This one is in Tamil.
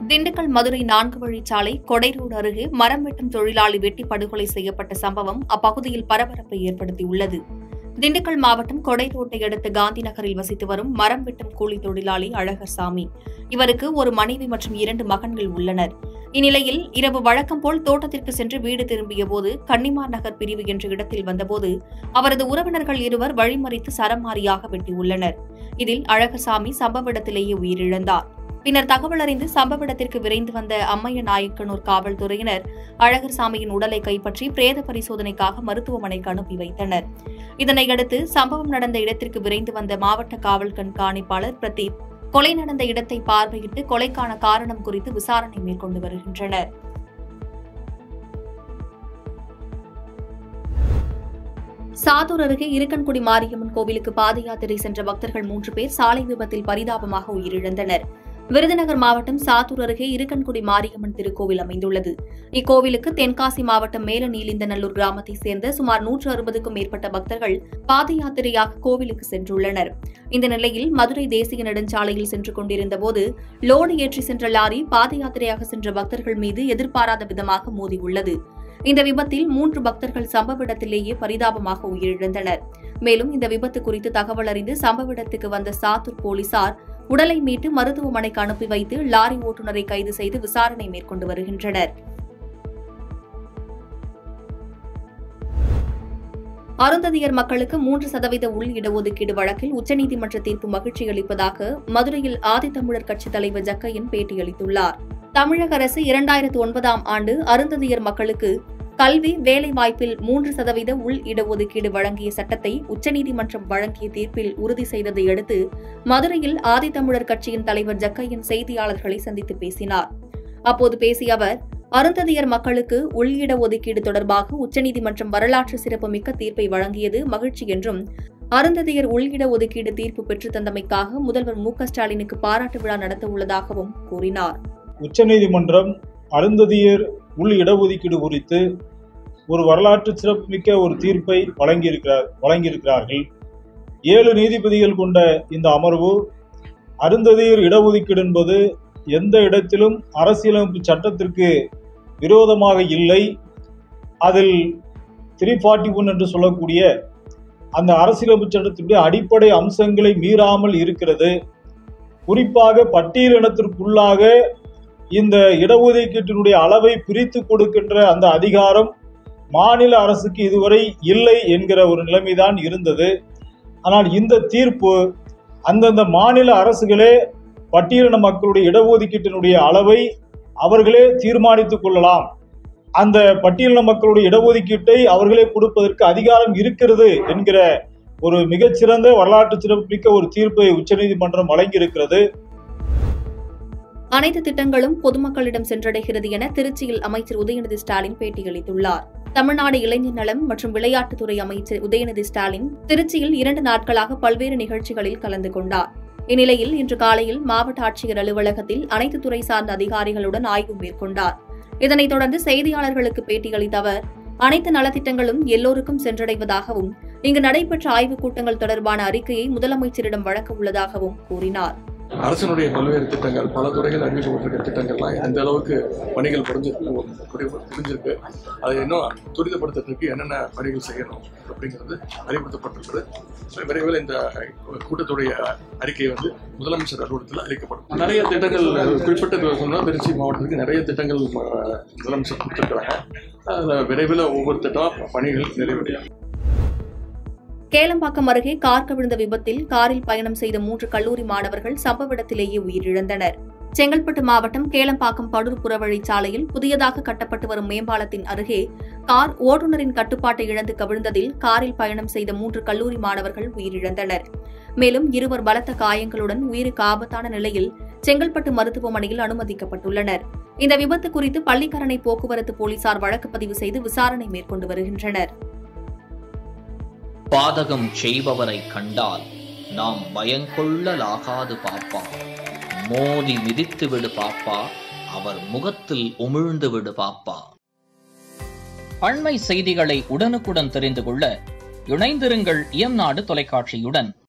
திண்டுக்கல் மதுரை நான்கு வழிச்சாலை கொடைரோடு அருகே மரம் வெட்டும் தொழிலாளி வெட்டி படுகொலை செய்யப்பட்ட சம்பவம் அப்பகுதியில் பரபரப்பை ஏற்படுத்தியுள்ளது திண்டுக்கல் மாவட்டம் கொடைரோட்டை அடுத்த காந்தி நகரில் வசித்து வரும் மரம் வெட்டும் கூலி தொழிலாளி அழகர்சாமி இவருக்கு ஒரு மனைவி மற்றும் இரண்டு மகன்கள் உள்ளனர் இந்நிலையில் இரவு வழக்கம் போல் தோட்டத்திற்கு சென்று வீடு திரும்பிய போது கன்னிமார் நகர் பிரிவு என்ற இடத்தில் வந்தபோது அவரது உறவினர்கள் இருவர் வழிமறித்து சரமாரியாக வெட்டியுள்ளனர் இதில் அழகர்சாமி சம்பவ இடத்திலேயே உயிரிழந்தார் பின்னர் தகவல் அறிந்து சம்பவ இடத்திற்கு விரைந்து வந்த அம்மைய நாயக்கனூர் காவல்துறையினர் அழகர்சாமியின் உடலை கைப்பற்றி பிரேத பரிசோதனைக்காக மருத்துவமனைக்கு அனுப்பி வைத்தனர் இதனையடுத்து சம்பவம் நடந்த இடத்திற்கு விரைந்து வந்த மாவட்ட காவல் கண்காணிப்பாளர் பிரதீப் கொலை நடந்த இடத்தை பார்வையிட்டு கொலைக்கான காரணம் குறித்து விசாரணை மேற்கொண்டு வருகின்றனர் சாத்தூர் அருகே இருக்கன்குடி மாரியம்மன் கோவிலுக்கு பாத யாத்திரை சென்ற பக்தர்கள் மூன்று பேர் சாலை விபத்தில் பரிதாபமாக உயிரிழந்தனர் விருதுநகர் மாவட்டம் சாத்தூர் அருகே இருக்கன்குடி மாரியம்மன் திருக்கோவில் அமைந்துள்ளது இக்கோவிலுக்கு தென்காசி மாவட்டம் மேலநீலிந்தநல்லூர் கிராமத்தைச் சேர்ந்த சுமார் நூற்று அறுபதுக்கும் மேற்பட்ட பக்தர்கள் பாத யாத்திரையாக கோவிலுக்கு சென்றுள்ளனர் இந்த நிலையில் மதுரை தேசிய நெடுஞ்சாலையில் சென்று கொண்டிருந்தபோது லோடு ஏற்றி சென்ற லாரி பாத யாத்திரையாக சென்ற பக்தர்கள் மீது எதிர்பாராத விதமாக மோதியுள்ளது இந்த விபத்தில் மூன்று பக்தர்கள் சம்பவ இடத்திலேயே பரிதாபமாக உயிரிழந்தனர் மேலும் இந்த விபத்து குறித்து தகவல் அறிந்து சம்பவ இடத்துக்கு வந்த சாத்தூர் போலீசார் உடலை மீட்டு மருத்துவமனைக்கு அனுப்பி வைத்து லாரி ஓட்டுநரை கைது செய்து விசாரணை மேற்கொண்டு வருகின்றனர் அருந்ததியர் மக்களுக்கு மூன்று சதவீத உள் இடஒதுக்கீடு வழக்கில் உச்சநீதிமன்ற தீர்ப்பு மகிழ்ச்சி அளிப்பதாக மதுரையில் ஆதித்தமிழர் கட்சித் தலைவர் ஜக்கையன் பேட்டியளித்துள்ளார் தமிழக அரசு இரண்டாயிரத்து ஒன்பதாம் ஆண்டு அருந்ததியர் மக்களுக்கு கல்வி வேலைவாய்ப்பில் மூன்று சதவீத உள் இடஒதுக்கீடு வழங்கிய சட்டத்தை உச்சநீதிமன்றம் வழங்கிய தீர்ப்பில் உறுதி செய்ததை அடுத்து மதுரையில் ஆதித்தமிழர் கட்சியின் தலைவர் ஜக்கையன் செய்தியாளர்களை சந்தித்து பேசினார் அப்போது பேசிய அவர் அருந்ததியர் மக்களுக்கு உள் இடஒதுக்கீடு தொடர்பாக உச்சநீதிமன்றம் வரலாற்று சிறப்புமிக்க தீர்ப்பை வழங்கியது மகிழ்ச்சி என்றும் அருந்ததியர் உள் இடஒதுக்கீடு தீர்ப்பு பெற்றுத் தந்தமைக்காக முதல்வர் மு க ஸ்டாலினுக்கு பாராட்டு விழா நடத்த உள்ளதாகவும் கூறினார் உச்சநீதிமன்றம் அருந்ததியர் உள் இடஒதுக்கீடு குறித்து ஒரு வரலாற்று சிறப்புமிக்க ஒரு தீர்ப்பை வழங்கியிருக்கிறார் வழங்கியிருக்கிறார்கள் ஏழு நீதிபதிகள் கொண்ட இந்த அமர்வு அருந்ததியர் இடஒதுக்கீடு என்பது எந்த இடத்திலும் அரசியலமைப்பு சட்டத்திற்கு விரோதமாக இல்லை அதில் த்ரீ ஃபார்ட்டி ஒன் என்று சொல்லக்கூடிய அந்த அரசியலமைப்பு சட்டத்தினுடைய அடிப்படை அம்சங்களை மீறாமல் இருக்கிறது குறிப்பாக பட்டியலினத்திற்குள்ளாக இந்த இடஒதுக்கீட்டினுடைய அளவை பிரித்து கொடுக்கின்ற அந்த அதிகாரம் மாநில அரசுக்கு இதுவரை இல்லை என்கிற ஒரு நிலைமைதான் இருந்தது ஆனால் இந்த தீர்ப்பு அந்தந்த மாநில அரசுகளே பட்டியலின மக்களுடைய இடஒதுக்கீட்டினுடைய அளவை அவர்களே தீர்மானித்துக் கொள்ளலாம் அந்த பட்டியலின மக்களுடைய இடஒதுக்கீட்டை அவர்களே கொடுப்பதற்கு அதிகாரம் இருக்கிறது என்கிற ஒரு மிகச்சிறந்த வரலாற்று சிறப்புமிக்க ஒரு தீர்ப்பை உச்சநீதிமன்றம் வழங்கியிருக்கிறது அனைத்து திட்டங்களும் பொதுமக்களிடம் சென்றடைகிறது என திருச்சியில் அமைச்சர் உதயநிதி ஸ்டாலின் பேட்டியளித்துள்ளார் தமிழ்நாடு இளைஞர் நலம் மற்றும் விளையாட்டுத்துறை அமைச்சர் உதயநிதி ஸ்டாலின் திருச்சியில் இரண்டு நாட்களாக பல்வேறு நிகழ்ச்சிகளில் கலந்து கொண்டார் இந்நிலையில் இன்று காலையில் மாவட்ட ஆட்சியர் அலுவலகத்தில் அனைத்து துறை சார்ந்த அதிகாரிகளுடன் ஆய்வு மேற்கொண்டார் இதனைத் தொடர்ந்து செய்தியாளர்களுக்கு பேட்டியளித்த அவர் அனைத்து நலத்திட்டங்களும் எல்லோருக்கும் சென்றடைவதாகவும் இங்கு நடைபெற்ற ஆய்வுக் கூட்டங்கள் தொடர்பான அறிக்கையை முதலமைச்சரிடம் வழங்க உள்ளதாகவும் கூறினார் அரசினுடைய பல்வேறு திட்டங்கள் பல துறைகள் அறிவிக்கப்பட்டிருக்க திட்டங்கள்லாம் எந்த அளவுக்கு பணிகள் புரிஞ்சு புரிஞ்சிருக்கு அதை இன்னும் துரிதப்படுத்துறதுக்கு என்னென்ன பணிகள் செய்யணும் அப்படிங்கிறது அறிவுறுத்தப்பட்டிருக்கிறது ஸோ விரைவில் இந்த கூட்டத்துடைய அறிக்கை வந்து முதலமைச்சர் அலுவலகத்தில் அறிவிக்கப்படும் நிறைய திட்டங்கள் குறிப்பிட்ட சொன்னால் திருச்சி மாவட்டத்துக்கு நிறைய திட்டங்கள் அஹ், முதலமைச்சர் கொடுத்துருக்குறாங்க அதில் விரைவில் ஒவ்வொரு திட்டம் பணிகள் நிறைவடையும் கேளம்பாக்கம் அருகே கார் கவிழ்ந்த விபத்தில் காரில் பயணம் செய்த மூன்று கல்லூரி மாணவர்கள் சம்பவ இடத்திலேயே உயிரிழந்தனர் செங்கல்பட்டு மாவட்டம் கேளம்பாக்கம் படூர் புறவழிச்சாலையில் புதியதாக கட்டப்பட்டு வரும் மேம்பாலத்தின் அருகே கார் ஓட்டுநரின் கட்டுப்பாட்டை இழந்து கவிழ்ந்ததில் காரில் பயணம் செய்த மூன்று கல்லூரி மாணவர்கள் உயிரிழந்தனர் மேலும் இருவர் பலத்த காயங்களுடன் உயிருக்கு ஆபத்தான நிலையில் செங்கல்பட்டு மருத்துவமனையில் அனுமதிக்கப்பட்டுள்ளனர் இந்த விபத்து குறித்து பள்ளிக்கரணை போக்குவரத்து போலீசார் வழக்கு பதிவு செய்து விசாரணை மேற்கொண்டு வருகின்றனர் பாதகம் செய்பவரை கண்டால் நாம் பயங்கொள்ளலாகாது பாப்பா மோதி மிதித்து விடு பாப்பா அவர் முகத்தில் உமிழ்ந்து விடு பாப்பா அண்மை செய்திகளை உடனுக்குடன் தெரிந்து கொள்ள இணைந்திருங்கள் இயம்நாடு தொலைக்காட்சியுடன்